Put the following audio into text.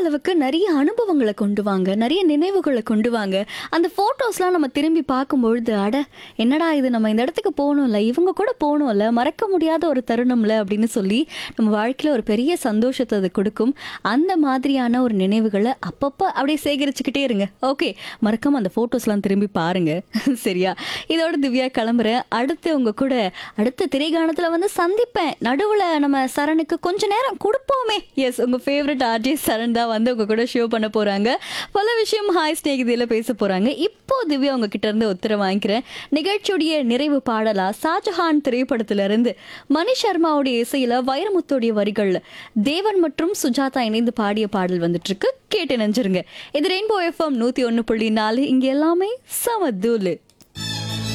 அளவுக்கு நிறைய அனுபவங்களை கொண்டு வாங்க நிறைய நினைவுகளை கொண்டு வாங்க அந்த ஃபோட்டோஸ்லாம் நம்ம திரும்பி பார்க்கும்பொழுது அட என்னடா இது நம்ம இந்த இடத்துக்கு போகணும்ல இவங்க கூட போகணும்ல மறக்க முடியாத ஒரு தருணம்ல அப்படின்னு சொல்லி நம்ம வாழ்க்கையில் ஒரு பெரிய சந்தோஷத்தை அது கொடுக்கும் அந்த மாதிரியான ஒரு நினைவுகளை அப்பப்போ அப்படியே சேகரிச்சுக்கிட்டே இருங்க ஓகே மறக்காம அந்த ஃபோட்டோஸ்லாம் திரும்பி பாருங்க சரியா இதோட திவ்யா கிளம்புறேன் அடுத்து உங்க கூட அடுத்த திரைகாணத்தில் வந்து சந்திப்பேன் நடுவில் நம்ம சரணுக்கு கொஞ்ச நேரம் கொடுப்போமே எஸ் உங்க ஃபேவரட் ஆர்ஜே சரண் தான் வந்து உங்க கூட ஷோ பண்ண போறாங்க பல விஷயம் ஹாய் ஸ்நேகிதியில் பேச போறாங்க இப்போ திவ்யா உங்ககிட்ட இருந்து உத்தரவு வாங்கிக்கிறேன் நிகழ்ச்சியுடைய நிறைவு பாடலா ஷாஜஹான் திரைப்படத்துல இருந்து மணி சர்மாவுடைய இசையில வைரமுத்தோடைய வரிகள்ல தேவன் மற்றும் சுஜாதா இணைந்து பாடிய பாடல் வந்துட்டு இருக்கு கேட்டு நெஞ்சிருங்க இது ரெயின்போ எஃப்எம் நூத்தி ஒன்னு புள்ளி நாலு இங்க எல்லாமே சமதூலு